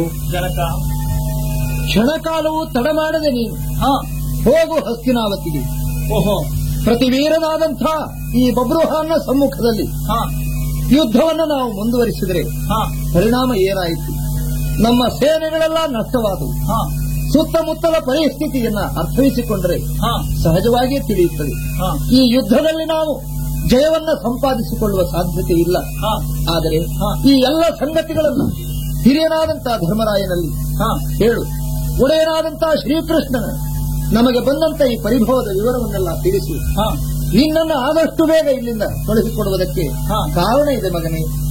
ಜನಕ ಕ್ಷಣಕಾಲವೂ ತಡ ಮಾಡದೆ ನೀನು ಹಾ ಹೋಗು ಹಸ್ತಿನಾವತಿಗೆ ಓಹೋ ಪ್ರತಿವೀರನಾದಂಥ ಈ ಬಬ್ರುಹಾನ್ನ ಸಮ್ಮುಖದಲ್ಲಿ ಹಾ ಯುದ್ಧವನ್ನು ನಾವು ಮುಂದುವರಿಸಿದರೆ ಹಾ ಪರಿಣಾಮ ಏನಾಯಿತು ನಮ್ಮ ಸೇನೆಗಳೆಲ್ಲ ನಷ್ಟವಾದವು ಹಾ ಸುತ್ತಮುತ್ತಲ ಪರಿಸ್ಥಿತಿಯನ್ನ ಅರ್ಥೈಸಿಕೊಂಡರೆ ಹಾ ಸಹಜವಾಗಿಯೇ ತಿಳಿಯುತ್ತದೆ ಹಾ ಈ ಯುದ್ಧದಲ್ಲಿ ನಾವು ಜಯವನ್ನ ಸಂಪಾದಿಸಿಕೊಳ್ಳುವ ಸಾಧ್ಯತೆ ಇಲ್ಲ ಹಾ ಆದರೆ ಹಾ. ಈ ಎಲ್ಲ ಸಂಗತಿಗಳನ್ನು ಹಿರಿಯನಾದಂತಹ ಧರ್ಮರಾಯನಲ್ಲಿ ಹಾ ಹೇಳು ಒಡೆಯನಾದಂತಹ ಶ್ರೀಕೃಷ್ಣನ ನಮಗೆ ಬಂದಂತ ಈ ಪರಿಭವದ ವಿವರವನ್ನೆಲ್ಲ ತಿಳಿಸು ಹಾ ನಿನ್ನನ್ನು ಆದಷ್ಟು ಬೇಗ ಇಲ್ಲಿಂದ ಕಳುಹಿಸಿಕೊಡುವುದಕ್ಕೆ ಹಾ. ಕಾರಣ ಇದೆ ಮಗನೇ